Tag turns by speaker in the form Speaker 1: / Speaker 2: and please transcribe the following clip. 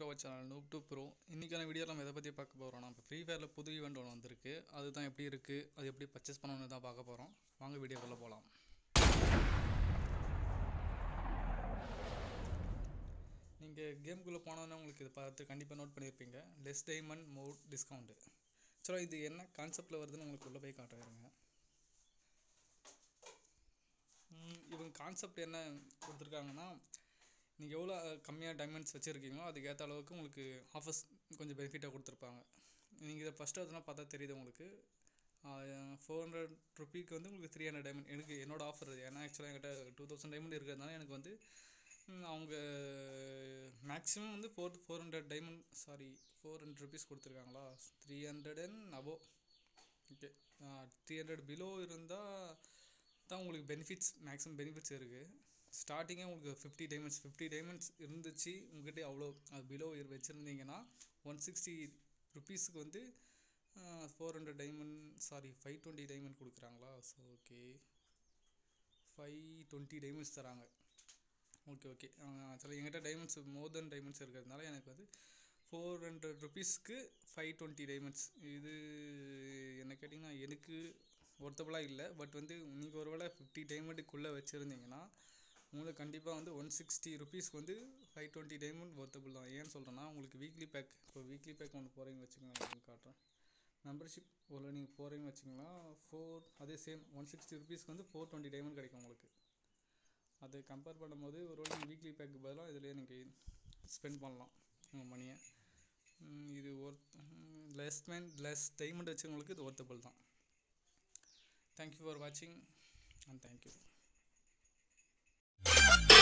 Speaker 1: our channel noob to pro இன்றைக்கான video நம்ம எதை பற்றி பார்க்க போகிறோம்னா இப்போ ஃப்ரீ ஃபயரில் புது ஈவெண்ட் ஒன்று வந்திருக்கு அதுதான் எப்படி இருக்குது அது எப்படி பர்ச்சேஸ் பண்ணணும்னு தான் பார்க்க போகிறோம் வாங்க வீடியோக்குள்ளே போகலாம் நீங்கள் கேம்குள்ளே போனோன்னே உங்களுக்கு இது பார்த்து கண்டிப்பாக நோட் பண்ணியிருப்பீங்க லெஸ் டைமண்ட் மோர் டிஸ்கவுண்ட்டு சரி இது என்ன கான்செப்டில் வருதுன்னு உங்களுக்கு உள்ளே போய் காட்டுறேங்க ம், இவங்க கான்செப்ட் என்ன கொடுத்துருக்காங்கன்னா நீங்கள் எவ்வளோ கம்மியாக டைமண்ட்ஸ் வச்சுருக்கீங்களோ அதுக்கேற்ற அளவுக்கு உங்களுக்கு ஆஃபர்ஸ் கொஞ்சம் பெனிஃபிட்டாக கொடுத்துருப்பாங்க நீங்கள் இதை ஃபஸ்ட்டு அதெல்லாம் பார்த்தா தெரியுது உங்களுக்கு ஃபோர் ஹண்ட்ரட் ருபீக்கு வந்து உங்களுக்கு த்ரீ ஹண்ட்ரட் டைமண்ட் எனக்கு என்னோட ஆஃபர் இது ஏன்னா ஆக்சுவலாக என்கிட்ட டூ தௌசண்ட் டைமண்ட் இருக்கிறதுனால எனக்கு வந்து ம், அவங்க மேக்ஸிமம் வந்து four four hundred diamond sorry four hundred rupees கொடுத்துருக்காங்களா three hundred and above okay three hundred below இருந்தால் தான் உங்களுக்கு பெனிஃபிட்ஸ் மேக்ஸிமம் பெனிஃபிட்ஸ் இருக்குது ஸ்டார்டிங்கே உங்களுக்கு ஃபிஃப்டி டைமண்ட்ஸ் ஃபிஃப்டி டைமண்ட்ஸ் இருந்துச்சு உங்கள்கிட்ட அவ்வளோ அது பிலோ வச்சுருந்தீங்கன்னா ஒன் சிக்ஸ்டி ருபீஸுக்கு வந்து four hundred diamond sorry five twenty diamond கொடுக்குறாங்களா so okay five twenty diamonds தராங்க ஓகே ஓகே ஆக்சுவலாக என்கிட்ட டைமண்ட்ஸ் மோர் தென் டைமண்ட்ஸ் இருக்கிறதுனால எனக்கு வந்து ஃபோர் ஹண்ட்ரட் ருபீஸ்க்கு ஃபைவ் டுவெண்ட்டி டைமண்ட்ஸ் இது என்ன கேட்டிங்கன்னா எனக்கு ஒர்த்தபுளாக இல்லை பட் வந்து நீங்கள் ஒருவேளை ஃபிஃப்டி டைமண்டுக்குள்ளே வச்சுருந்தீங்கன்னா உங்களுக்கு கண்டிப்பாக வந்து ஒன் சிக்ஸ்டி ருபீஸ்க்கு வந்து ஃபைவ் டுவெண்ட்டி டைமண்ட் ஒர்த்தபுள் தான் ஏன்னு சொல்கிறேன்னா உங்களுக்கு வீக்லி பேக் இப்போ வீக்லி பேக் ஒன்று போகிறீங்க வச்சுக்கலாம் அப்படின்னு காட்டுறேன் மெம்பர்ஷிப் ஒரு நீங்கள் போகிறீங்கன்னு வச்சிங்கன்னா ஃபோர் அதே சேம் ஒன் சிக்ஸ்டி ருபீஸ்க்கு வந்து ஃபோர் டுவெண்ட்டி டைமண்ட் கிடைக்கும் உங்களுக்கு அதை கம்பேர் பண்ணும்போது ஒருவேளை நீங்கள் வீக்லி பேக்கு பதிலாக இதிலே நீங்கள் ஸ்பெண்ட் பண்ணலாம் உங்கள் மணியை இது worthless man less diamond வச்சவங்களுக்கு இது ஒர்த்தபிள் தான் தேங்க்யூ ஃபார் வாட்சிங் அண்ட் தேங்க்யூ